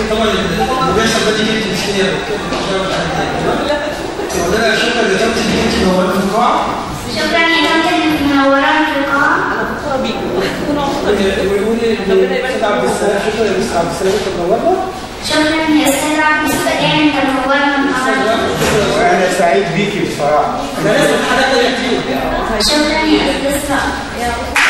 طبعا اللي بيحصل ده دي كنت مش كده وده شكرا لدكتور اللي انت منورة في القاعة شكرا يا دكتور انك منورانا في القاعة ويقولي لأستاذ عبد السلام شكرا يا مستر عبد السلام انت منورنا شكرا يا استاذ عبد السلام انت منورنا النهارده انا سعيد بيكي بصراحه ده لازم حاجات تانية كتير شكرا يا استاذ رائع